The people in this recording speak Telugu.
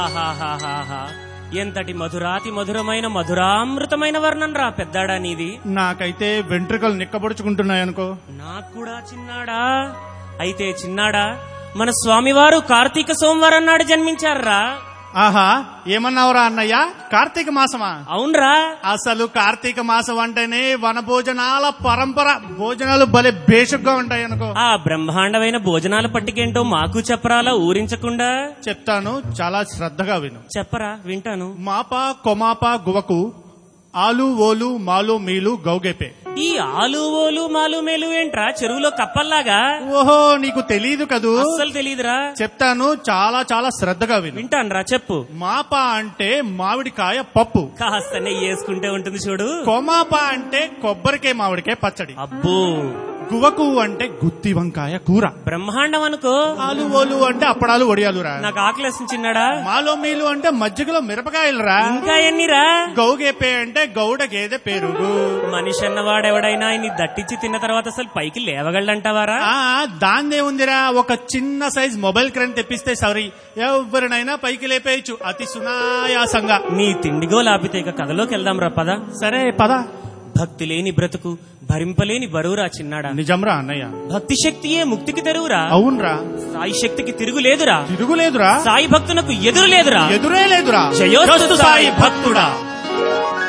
ఆహాహాహాహా. ఎంతటి మధురాతి మధురమైన మధురామృతమైన వర్ణం రా పెద్దాడా నీది నాకైతే వెంట్రుకలు నిక్కబొడుచుకుంటున్నాయనుకో నాకు కూడా చిన్నాడా అయితే చిన్నాడా మన స్వామివారు కార్తీక సోమవారం నాడు జన్మించారా ఆహా ఏమన్నావురా అన్నయ్య కార్తీక మాసమా అవునరా అసలు కార్తీక మాసం అంటేనే వన భోజనాల పరంపర భోజనాలు భలే బేషుగ్గా ఉంటాయి అనుకో ఆ బ్రహ్మాండమైన భోజనాల పట్టికేంటో మాకు చెప్పరాలా ఊరించకుండా చెప్తాను చాలా శ్రద్ధగా విను చెప్పరా వింటాను మాప కొమాప గువకు ఆలు ఓలు మాలు మీలు గౌగెపే ఈ ఆలు ఓలు మాలు మేలు ఏంట్రా చెరువులో కప్పల్లాగా ఓహో నీకు తెలీదు కదూ అస్సలు తెలీదురా చెప్తాను చాలా చాలా శ్రద్ధగా విను వింటానురా చెప్పు మాప అంటే మామిడికాయ పప్పు కాస్త నెయ్యి వేసుకుంటే ఉంటుంది చూడు కొమాప అంటే కొబ్బరికాయ మామిడికాయ పచ్చడి అబ్బో గువకు అంటే గుత్తి వంకాయ కూర బ్రహ్మాండం అనుకో ఆలు ఓలు అంటే అప్పడాలు వడియాలు రా నాకు ఆకలేసిన చిన్నాడా మాలో మీలు అంటే మజ్జిగలో మిరపకాయలు రా ఇంకా ఎన్నిరా గౌగేపే అంటే గౌడ గేదె పెరుగు మనిషి అన్నవాడెవడైనా ఇన్ని దట్టించి తిన్న తర్వాత అసలు పైకి లేవగలడంటావారా ఆ దాందేముందిరా ఒక చిన్న సైజ్ మొబైల్ క్రేన్ తెప్పిస్తే సరి ఎవరినైనా పైకి లేపేయచ్చు అతి సునాయాసంగా నీ తిండిగో లాపితే ఇక కథలోకి వెళ్దాం రా పద సరే పద భక్తి లేని బ్రతుకు భరింపలేని బరువురా చిన్నాడా నిజంరా అన్నయ్య భక్తి శక్తియే ముక్తికి తెరువురా అవునరా సాయి శక్తికి తిరుగు లేదురా తిరుగులేదురా సాయి భక్తునకు ఎదురు లేదురా ఎదురే లేదురా జయోస్తు సాయి భక్తుడా